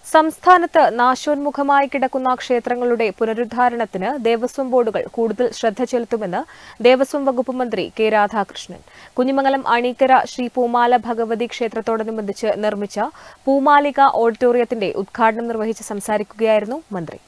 സംസ്ഥാനത്ത് നാശോന്മുഖമായി കിടക്കുന്ന ക്ഷേത്രങ്ങളുടെ പുനരുദ്ധാരണത്തിന് ദേവസ്വം ബോർഡുകൾ കൂടുതൽ ശ്രദ്ധ ചെലുത്തുമെന്ന് ദേവസ്വം വകുപ്പ് മന്ത്രി കെ രാധാകൃഷ്ണൻ കുഞ്ഞിമംഗലം അണീക്കര ശ്രീ പൂമാല ഭഗവതി ക്ഷേത്രത്തോടനുബന്ധിച്ച് നിർമ്മിച്ച പൂമാലിക ഓഡിറ്റോറിയത്തിന്റെ ഉദ്ഘാടനം നിർവഹിച്ച് സംസാരിക്കുകയായിരുന്നു മന്ത്രി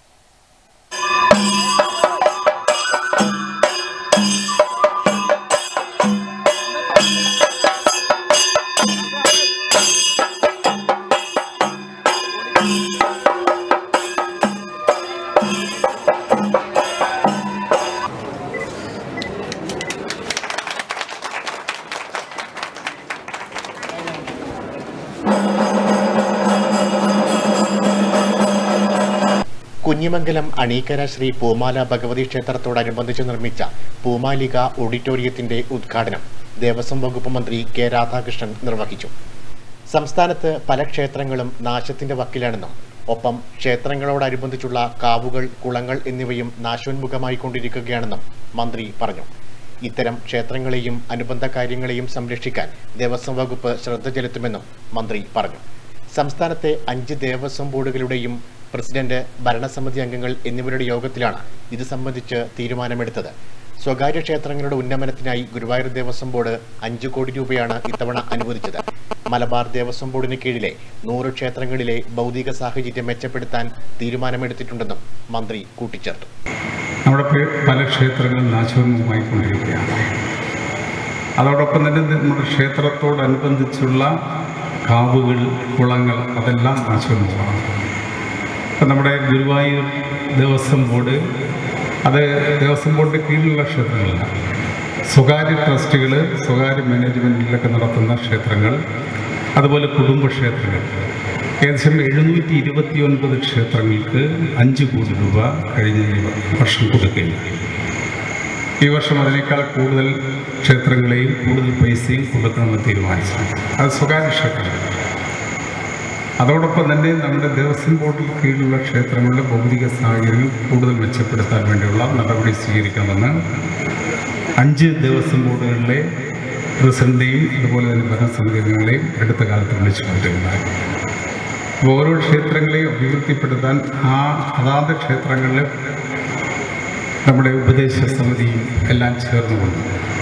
കുഞ്ഞിമംഗലം അണീക്കര ശ്രീ പൂമാല ഭഗവതി ക്ഷേത്രത്തോടനുബന്ധിച്ച് നിർമ്മിച്ച പൂമാലിക ഓഡിറ്റോറിയത്തിന്റെ ഉദ്ഘാടനം ദേവസ്വം വകുപ്പ് മന്ത്രി കെ രാധാകൃഷ്ണൻ നിർവഹിച്ചു സംസ്ഥാനത്ത് പല ക്ഷേത്രങ്ങളും നാശത്തിന്റെ വക്കിലാണെന്നും ഒപ്പം ക്ഷേത്രങ്ങളോടനുബന്ധിച്ചുള്ള കാവുകൾ കുളങ്ങൾ എന്നിവയും നാശോന്മുഖമായി കൊണ്ടിരിക്കുകയാണെന്നും മന്ത്രി പറഞ്ഞു ഇത്തരം ക്ഷേത്രങ്ങളെയും അനുബന്ധ കാര്യങ്ങളെയും സംരക്ഷിക്കാൻ ദേവസ്വം വകുപ്പ് ശ്രദ്ധ ചെലുത്തുമെന്നും മന്ത്രി പറഞ്ഞു സംസ്ഥാനത്തെ അഞ്ച് ദേവസ്വം ബോർഡുകളുടെയും പ്രസിഡന്റ് ഭരണസമിതി അംഗങ്ങൾ എന്നിവരുടെ യോഗത്തിലാണ് ഇത് സംബന്ധിച്ച് തീരുമാനമെടുത്തത് സ്വകാര്യ ക്ഷേത്രങ്ങളുടെ ഉന്നമനത്തിനായി ഗുരുവായൂർ ദേവസ്വം ബോർഡ് അഞ്ചു കോടി രൂപയാണ് ഇത്തവണ അനുവദിച്ചത് മലബാർ ദേവസ്വം ബോർഡിന് കീഴിലെ നൂറ് ക്ഷേത്രങ്ങളിലെ ഭൗതിക സാഹചര്യം മെച്ചപ്പെടുത്താൻ തീരുമാനമെടുത്തിട്ടുണ്ടെന്നും മന്ത്രി കൂട്ടിച്ചേർത്തു നമ്മുടെ പേ- പല ക്ഷേത്രങ്ങളും നാശോന്മുഖമായിക്കൊണ്ടിരിക്കുകയാണ് അതോടൊപ്പം തന്നെ നമ്മുടെ ക്ഷേത്രത്തോടനുബന്ധിച്ചുള്ള കാവുകൾ കുളങ്ങൾ അതെല്ലാം നാശോന്മുഖമാണ് ഇപ്പം നമ്മുടെ ഗുരുവായൂർ ദേവസ്വം ബോർഡ് അത് ദേവസ്വം ബോർഡിൻ്റെ കീഴിലുള്ള ക്ഷേത്രങ്ങളല്ല സ്വകാര്യ ട്രസ്റ്റുകൾ സ്വകാര്യ മാനേജ്മെൻറ്റിലൊക്കെ നടത്തുന്ന ക്ഷേത്രങ്ങൾ അതുപോലെ കുടുംബക്ഷേത്രങ്ങൾ ഏകദേശം എഴുന്നൂറ്റി ഇരുപത്തി ഒൻപത് ക്ഷേത്രങ്ങൾക്ക് അഞ്ച് കോടി രൂപ കഴിഞ്ഞ ഈ വർഷം കൊടുക്കുകയുണ്ടായി ഈ വർഷം അതിനേക്കാൾ കൂടുതൽ ക്ഷേത്രങ്ങളെയും കൂടുതൽ പൈസയും കൊടുക്കണമെന്ന് തീരുമാനിച്ചു അത് സ്വകാര്യ ക്ഷേത്രങ്ങൾ അതോടൊപ്പം തന്നെ നമ്മുടെ ദേവസ്വം ബോർഡിൽ കീഴിലുള്ള ക്ഷേത്രങ്ങളുടെ ഭൗതിക സാഹചര്യം കൂടുതൽ മെച്ചപ്പെടുത്താൻ വേണ്ടിയുള്ള നടപടി സ്വീകരിക്കണമെന്ന് അഞ്ച് ദേവസ്വം ബോർഡുകളിലെ പ്രസിഡന്റിനെയും അതുപോലെ തന്നെ ഭരണസമിതി അംഗങ്ങളെയും അടുത്ത കാലത്ത് വിളിച്ചു കൊണ്ടിരുന്നതായി അപ്പോൾ ഓരോ ക്ഷേത്രങ്ങളെയും അഭിവൃദ്ധിപ്പെടുത്താൻ ആ അതാത് ക്ഷേത്രങ്ങളിലെ നമ്മുടെ ഉപദേശ സമിതിയും എല്ലാം ചേർന്നുകൊണ്ട്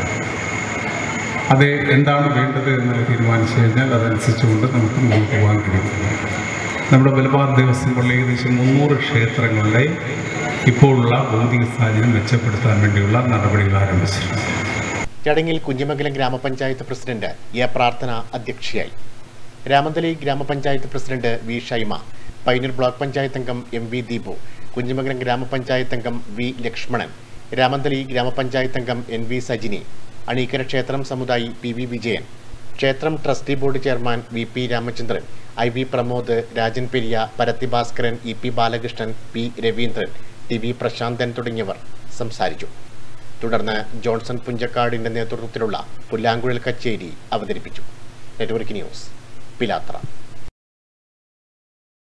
അത് എന്താണ് വേണ്ടത് എന്ന് തീരുമാനിച്ചു കഴിഞ്ഞാൽ അതനുസരിച്ചുകൊണ്ട് നമുക്ക് മുന്നോട്ട് പോകാൻ കഴിയും നമ്മുടെ മലബാർ ദേവസ്വം പോലെ ഏകദേശം മുന്നൂറ് ക്ഷേത്രങ്ങളുടെ ഇപ്പോഴുള്ള ഭൗതിക സാഹചര്യം മെച്ചപ്പെടുത്താൻ വേണ്ടിയുള്ള നടപടികൾ ആരംഭിച്ചിട്ടുണ്ട് ചടങ്ങിൽ കുഞ്ഞിമംഗലം ഗ്രാമപഞ്ചായത്ത് പ്രസിഡന്റ് എ പ്രാർത്ഥന അധ്യക്ഷയായി രാമന്തലി ഗ്രാമപഞ്ചായത്ത് president V Shaima Painur block panchayat അംഗം എം വി ദീപു കുഞ്ഞിമംഗലം ഗ്രാമപഞ്ചായത്ത് അംഗം വി ലക്ഷ്മണൻ രാമന്തലി ഗ്രാമപഞ്ചായത്ത് അംഗം എൻ വി സജിനി അണീക്കര ക്ഷേത്രം സമുദായി പി വി വിജയൻ ക്ഷേത്രം trustee board chairman V P Ramachandran I V Pramod Rajan Periya Parathi Bhaskaran E P Balakrishnan P Raveendran T V Prasanthan തുടങ്ങിയവർ സംസാരിച്ചു തുടർന്ന് ജോൺസൺ പുഞ്ചക്കാടിന്റെ നേതൃത്വത്തിലുള്ള പുല്ലാങ്കുഴൽ കച്ചേരി അവതരിപ്പിച്ചു നെറ്റ്വർക്ക് ന്യൂസ് പിലാത്ര